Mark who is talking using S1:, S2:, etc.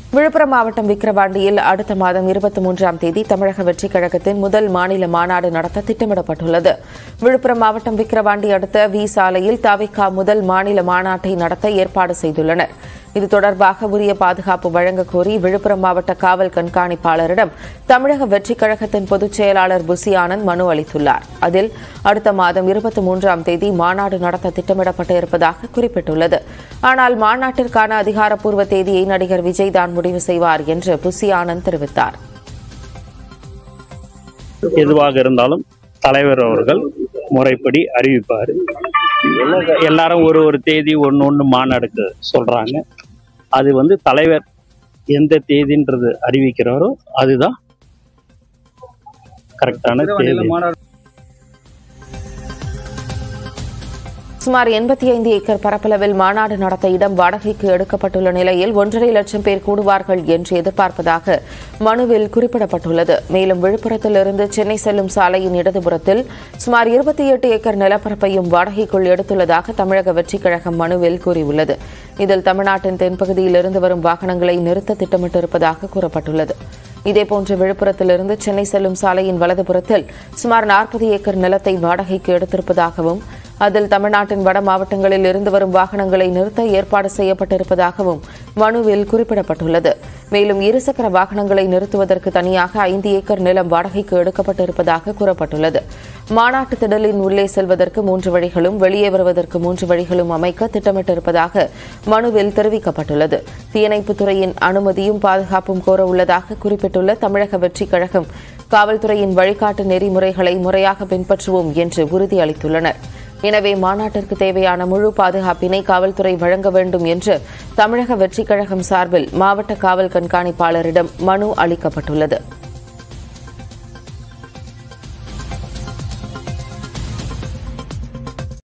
S1: விழுப்புரம் மாவட்டம் விக்கிரவாண்டியில் அடுத்த மாதம் இருபத்தி மூன்றாம் தேதி தமிழக வெற்றிக் கழகத்தின் முதல் மாநில மாநாடு நடத்த திட்டமிடப்பட்டுள்ளது விழுப்புரம் மாவட்டம் விக்கிரவாண்டி அடுத்த வி சாலையில் தவிகா முதல் மாநில மாநாட்டை நடத்த ஏற்பாடு செய்துள்ளனர் இது தொடர்பாக உரிய பாதுகாப்பு வழங்கக் கோரி விழுப்புரம் மாவட்ட காவல் கண்காணிப்பாளரிடம் தமிழக வெற்றிக் கழகத்தின் பொதுச் செயலாளர் புசி ஆனந்த் மனு அளித்துள்ளார் அதில் அடுத்த மாதம் இருபத்தி மூன்றாம் தேதி மாநாடு நடத்த திட்டமிடப்பட்டு இருப்பதாக குறிப்பிட்டுள்ளது ஆனால் மாநாட்டிற்கான அதிகாரப்பூர்வ தேதியை நடிகர் விஜய் தான் முடிவு செய்வார் என்று புசி ஆனந்த் தெரிவித்தார்
S2: எதுவாக இருந்தாலும் தலைவர் அவர்கள் முறைப்படி அறிவிப்பார் எல்லாரும் ஒரு ஒரு தேதி ஒன்று ஒன்று மாநாடுக்கு சொல்றாங்க அது வந்து தலைவர் எந்த தேதின்றது அறிவிக்கிறாரோ அதுதான் கரெக்டான தேதி
S1: சுமார் எண்பத்தி ஐந்து ஏக்கர் பரப்பளவில் மாநாடு நடத்த இடம் வாடகைக்கு எடுக்கப்பட்டுள்ள நிலையில் ஒன்றரை லட்சம் பேர் கூடுவார்கள் என்று எதிர்பார்ப்பதாக மனுவில் குறிப்பிடப்பட்டுள்ளது மேலும் விழுப்புரத்திலிருந்து சென்னை செல்லும் சாலையின் இடதுபுறத்தில் சுமார் இருபத்தி எட்டு ஏக்கர் நிலப்பரப்பையும் வாடகைக்குள் எடுத்துள்ளதாக தமிழக வெற்றிக் கழகம் மனுவில் கூறியுள்ளது இதில் தமிழ்நாட்டின் தென்பகுதியில் இருந்து வரும் வாகனங்களை நிறுத்த திட்டமிட்டிருப்பதாக கூறப்பட்டுள்ளது இதேபோன்று விழுப்புரத்திலிருந்து சென்னை செல்லும் சாலையின் வலதுபுறத்தில் சுமார் நாற்பது ஏக்கர் நிலத்தை வாடகைக்கு எடுத்திருப்பதாகவும் அதில் தமிழ்நாட்டின் வட மாவட்டங்களில் இருந்து வரும் வாகனங்களை நிறுத்த ஏற்பாடு செய்யப்பட்டிருப்பதாகவும் மனுவில் குறிப்பிடப்பட்டுள்ளது மேலும் இருசக்கர வாகனங்களை நிறுத்துவதற்கு தனியாக ஐந்து ஏக்கர் நிலம் வாடகைக்கு எடுக்கப்பட்டிருப்பதாக கூறப்பட்டுள்ளது மாநாட்டு திடலின் உள்ளே செல்வதற்கு மூன்று வழிகளும் வெளியே வருவதற்கு மூன்று வழிகளும் அமைக்க திட்டமிட்டிருப்பதாக மனுவில் தெரிவிக்கப்பட்டுள்ளது தீயணைப்புத் துறையின் அனுமதியும் பாதுகாப்பும் கோர உள்ளதாக குறிப்பிட்டுள்ள தமிழக வெற்றிக் கழகம் காவல்துறையின் வழிகாட்டு நெறிமுறைகளை முறையாக பின்பற்றுவோம் என்று உறுதியளித்துள்ளனர் எனவே மாநாட்டிற்கு தேவையான முழு பாதுகாப்பினை காவல்துறை வழங்க வேண்டும் என்று தமிழக வெற்றிக் கழகம் சார்பில் மாவட்ட காவல் கண்காணிப்பாளரிடம் மனு அளிக்கப்பட்டுள்ளது